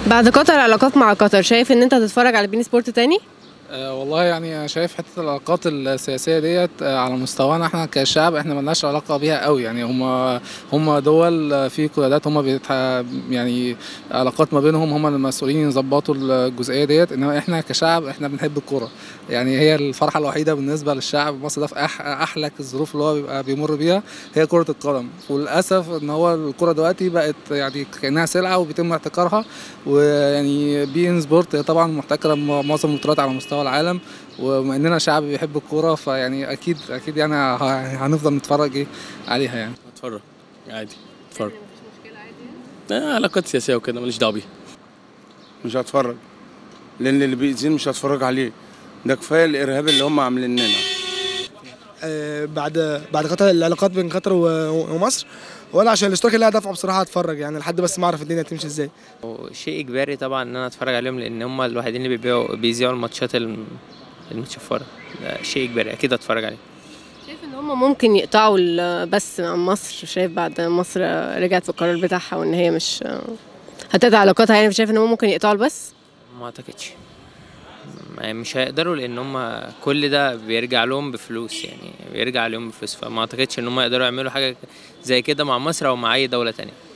بعد قطر علاقات مع قطر شايف ان انت هتتفرج على بين سبورت تاني أه والله يعني أنا شايف حته العلاقات السياسيه ديت أه على مستوانا احنا كشعب احنا ملناش علاقه بيها قوي يعني هم هم دول آه، في قيادات هم بيتح يعني علاقات ما بينهم هم المسؤولين يظبطوا الجزئيه ديت انما احنا كشعب احنا بنحب الكوره يعني هي الفرحه الوحيده بالنسبه للشعب المصري ده في أح احلك الظروف اللي هو بيبقى بيمر بيها هي كره القدم وللاسف ان هو الكره دلوقتي بقت يعني كانها سلعه وبيتم احتكارها ويعني بي ان سبورت هي طبعا محتكره م- معظم البطولات على مستوى العالم وبما اننا شعب بيحب الكوره فيعني اكيد اكيد يعني ه- هنفضل نتفرج ايه عليها يعني اتفرج عادي اتفرج آه علاقات سياسيه وكده ماليش دعوه بيها مش هتفرج لان اللي بيأذيني مش هتفرج عليه ده كفايه الارهاب اللي هم عاملين لنا آه، بعد بعد قطر العلاقات بين قطر و- ومصر ولا عشان الاشتراك اللي هدفعه بصراحه هتفرج يعني لحد بس ما اعرف الدنيا تمشي ازاي شيء اجباري طبعا ان انا اتفرج عليهم لان هم الوحيدين اللي بيبيعوا بيذيعوا الماتشات الم- المتشفره ده شيء اجباري اكيد اتفرج عليه شايف ان هم ممكن يقطعوا ال- بس عن مصر شايف بعد مصر رجعت في القرار بتاعها وان هي مش هتقطع علاقاتها يعني شايف ان هم ممكن يقطعوا البث ما اعتقدش ما- مش هيقدروا لان هم كل ده بيرجع لهم بفلوس يعني بيرجع لهم بفلوس فما اعتقدش ان هم يقدروا يعملوا حاجه زي كده مع مصر او مع اي دوله تانية